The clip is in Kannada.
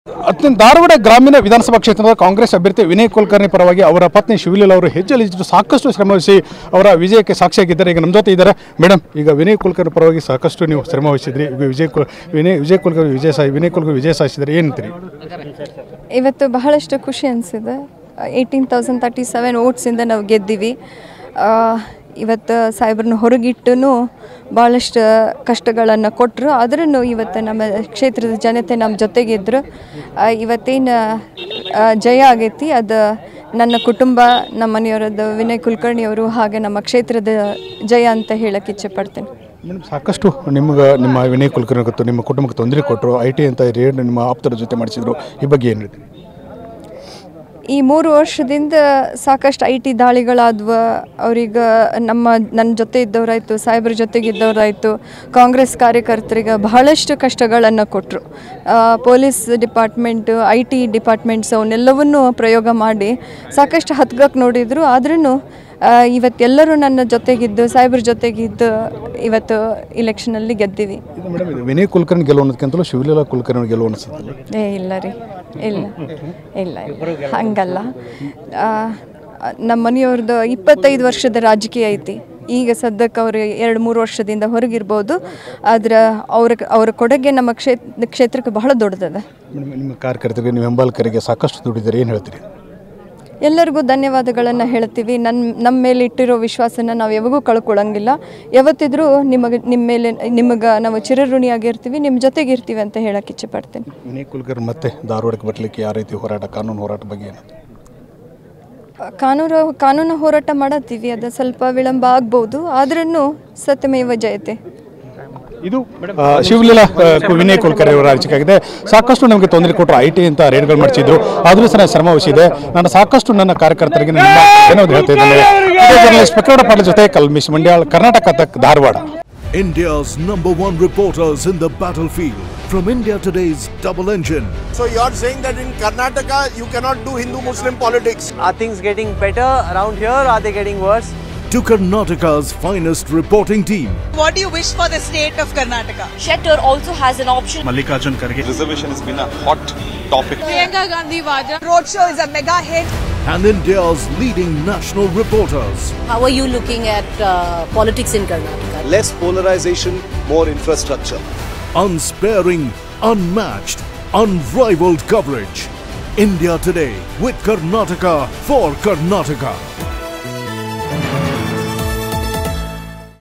ಅತ್ಯಂತ ಧಾರವಾಡ ಗ್ರಾಮೀಣ ವಿಧಾನಸಭಾ ಕ್ಷೇತ್ರದ ಕಾಂಗ್ರೆಸ್ ಅಭ್ಯರ್ಥಿ ವಿನಯ್ ಕುಲಕರ್ಣಿ ಪರವಾಗಿ ಅವರ ಪತ್ನಿ ಶಿವಲೀಲ ಅವರು ಹೆಜ್ಜೆಲಿದ್ದು ಸಾಕಷ್ಟು ಶ್ರಮವಹಿಸಿ ಅವರ ವಿಜಯಕ್ಕೆ ಸಾಕ್ಷಿಯಾಗಿದ್ದಾರೆ ಈಗ ನಮ್ಮ ಜೊತೆ ಇದ್ದಾರೆ ಮೇಡಮ್ ಈಗ ವಿನಯ್ ಕುಲಕರ್ಣಿ ಪರವಾಗಿ ಸಾಕಷ್ಟು ನೀವು ಶ್ರಮವಹಿಸಿದ್ರಿ ಈಗ ವಿಜಯ್ ಕುಲ್ ವಿನಯ್ ವಿಜಯ್ ಕುಲಕರ್ಣಿ ವಿಜಯ ಸಾ ವಿನಯ್ ಕುಲಕರ್ಣಿ ವಿಜಯ ಸಾಧಿಸಿದ್ದಾರೆ ಏನಂತೀರಿ ಇವತ್ತು ಬಹಳಷ್ಟು ಖುಷಿ ಅನಿಸಿದೆ ಏಯ್ಟೀನ್ ತೌಸಂಡ್ ತರ್ಟಿ ಸೆವೆನ್ ಓಟ್ಸಿಂದ ನಾವು ಗೆದ್ದೀವಿ ಆ, ಇವತ್ತು ಸಾಹೇಬ್ರನ್ನ ಹೊರಗಿಟ್ಟು ಭಾಳಷ್ಟು ಕಷ್ಟಗಳನ್ನು ಕೊಟ್ಟರು ಆದ್ರೂ ಇವತ್ತು ನಮ್ಮ ಕ್ಷೇತ್ರದ ಜನತೆ ನಮ್ಮ ಜೊತೆಗಿದ್ರು ಆ, ಇವತ್ತೇನು ಆ, ಜಯ ಆಗೈತಿ ಅದು ನನ್ನ ಕುಟುಂಬ ನಮ್ಮ ಮನೆಯವರದ್ದು ವಿನಯ್ ಕುಲಕರ್ಣಿ ಅವರು ಹಾಗೆ ನಮ್ಮ ಕ್ಷೇತ್ರದ ಜಯ ಅಂತ ಹೇಳಕ್ಕೆ ಇಚ್ಛೆ ಪಡ್ತೇನೆ ಮೇಡಮ್ ಸಾಕಷ್ಟು ನಿಮ್ಗೆ ನಿಮ್ಮ ವಿನಯ್ ಕುಲಕರ್ಣಿ ಗೊತ್ತು ನಿಮ್ಮ ಕುಟುಂಬಕ್ಕೆ ತೊಂದರೆ ಕೊಟ್ಟರು ಐ ಟಿ ಅಂತ ರೇಡ್ ನಿಮ್ಮ ಆಪ್ತರ ಜೊತೆ ಮಾಡಿಸಿದ್ರು ಈ ಬಗ್ಗೆ ಏನು ಹೇಳ್ತೀರಿ ಈ ಮೂರು ವರ್ಷದಿಂದ ಸಾಕಷ್ಟು ಐ ಟಿ ದಾಳಿಗಳಾದ್ವ ಅವ್ರಿಗೆ ನಮ್ಮ ನನ್ನ ಜೊತೆ ಇದ್ದವರಾಯಿತು ಸಾಹೇಬ್ರ ಜೊತೆಗಿದ್ದವರಾಯಿತು ಕಾಂಗ್ರೆಸ್ ಕಾರ್ಯಕರ್ತರಿಗೆ ಬಹಳಷ್ಟು ಕಷ್ಟಗಳನ್ನು ಕೊಟ್ಟರು police department I T departments ಅವನ್ನೆಲ್ಲವನ್ನೂ ಪ್ರಯೋಗ ಮಾಡಿ ಸಾಕಷ್ಟು ಹತ್ಗಕ್ಕೆ ನೋಡಿದರು ಆದ್ರೂ ಇವತ್ತೆಲ್ಲರೂ ನನ್ನ ಜೊತೆಗಿದ್ದು ಸಾಹೇಬ್ರ ಜೊತೆಗಿದ್ದು ಇವತ್ತು ಇಲೆಕ್ಷನಲ್ಲಿ ಗೆದ್ದೀವಿ ಇದು ಮೇಡಮ್ ಇದು ವಿನಯ್ ಕುಲಕರ್ಣಿ ಗೆಲುವು ಅನ್ನೋದಕ್ಕಿಂತಲೂ ಶಿವಲೀಲಾ ಕುಲಕರ್ಣಿ ಗೆಲುವು ಅನಿಸುತ್ತಲ್ಲ ಏ ಇಲ್ಲ ರೀ ಇಲ್ಲ ಇಲ್ಲ ಇಲ್ಲ ಹಂಗಲ್ಲ ಆ, ನಮ್ಮ ಮನೆಯವ್ರದ್ದು ಇಪ್ಪತ್ತೈದು ವರ್ಷದ ರಾಜಕೀಯ ಐತಿ ಈಗ ಸದ್ಯಕ್ಕೆ ಅವರು ಎರಡು ಮೂರು ವರ್ಷದಿಂದ ಹೊರಗಿರ್ಬೋದು ಆದ್ರೆ ಅವ್ರ ಅವ್ರ ಕೊಡುಗೆ ನಮ್ಮ ಕ್ಷೇತ್ರ ಕ್ಷೇತ್ರಕ್ಕೆ ಬಹಳ ದೊಡ್ಡದದ ಮೇಡಮ್ ನಿಮ್ಮ ಕಾರ್ಯಕರ್ತರಿಗೆ ನಿಮ್ಮ ಬೆಂಬಲಿಗರಿಗೆ ಸಾಕಷ್ಟು ದುಡಿದರೆ ಏನು ಹೇಳ್ತೀರಿ ಎಲ್ಲರಿಗೂ ಧನ್ಯವಾದಗಳನ್ನು ಹೇಳ್ತೀವಿ ನನ್ನ ನಮ್ಮ ಮೇಲೆ ಇಟ್ಟಿರೋ ವಿಶ್ವಾಸನ ನಾವು ಯಾವಾಗೂ ಕಳ್ಕೊಳ್ಳಂಗಿಲ್ಲ ಯಾವತ್ತಿದ್ರೂ ನಿಮಗೆ ನಿಮ್ಮ ಮೇಲೆ ನಿಮಗೆ ನಾವು ಚಿರಋಣಿಯಾಗಿರ್ತೀವಿ ನಿಮ್ಮ ಜೊತೆಗೆ ಇರ್ತೀವಿ ಅಂತ ಹೇಳಕ್ಕೆ ಇಚ್ಛೆ ಪಡ್ತೇನೆ ವಿನಯ್ ಕುಲಕರ್ಣಿ ಮತ್ತೆ ಧಾರವಾಡಕ್ಕೆ ಬರಲಿಕ್ಕೆ ಯಾವ ರೀತಿ ಹೋರಾಟ ಕಾನೂನು ಹೋರಾಟ ಬಗ್ಗೆ ಏನು ಕಾನೂನು ಕಾನೂನು ಹೋರಾಟ ಮಾಡತ್ತೀವಿ ಅದು ಸ್ವಲ್ಪ ವಿಳಂಬ ಆಗ್ಬೋದು ಆದ್ರೂ ಸತ್ಯಮೇವ ಜಯತೆ ಇದು ಆ, ಶಿವಲೀಲಾ ಆ, ಕು- ವಿನಯ್ ಕುಲಕರ್ಣಿ ಅವರ ಅರ್ಜಿಕಾಗಿದೆ ಸಾಕಷ್ಟು ನಮಗೆ ತೊಂದರೆ ಕೊಟ್ಟರು ಐ ಟಿ ಅಂತ ರೇಡ್ಗಳು ಮಾಡಿಸಿದ್ರು ಆದರೂ ಸಹ ಶ್ರಮ ವಹಿಸಿದೆ ನಾನು ಸಾಕಷ್ಟು ನನ್ನ ಕಾರ್ಯಕರ್ತರಿಗೆ ನಿಮ್ಮ ಧನ್ಯವಾದ ಹೇಳ್ತಾ ಇದ್ದೇನೆ ಇದೇ ಜರ್ನಲಿಸ್ಟ್ ಪ್ರಕರಣ ಪಾಟೀಲ್ ಜೊತೆ ಕಲ್ಮಿಶ್ ಮಂಡ್ಯಾಳ್ ಕರ್ನಾಟಕ ತಕ್ Dharwad India's number one reporters in the battlefield. From India Today's Double Engine So you're saying that in Karnataka you cannot do Hindu-Muslim politics? Are things getting better around here? Are they getting worse? to Karnataka's finest reporting team. What do you wish for the state of Karnataka? Shettar also has an option. Mallikarjun Kharge reservation has been a hot topic. Priyanka Gandhi Vadra roadshow is a mega hit. And India's leading national reporters. How are you looking at uh, politics in Karnataka? Less polarization, more infrastructure. Unsparing, unmatched, unrivaled coverage. India Today with Karnataka for Karnataka.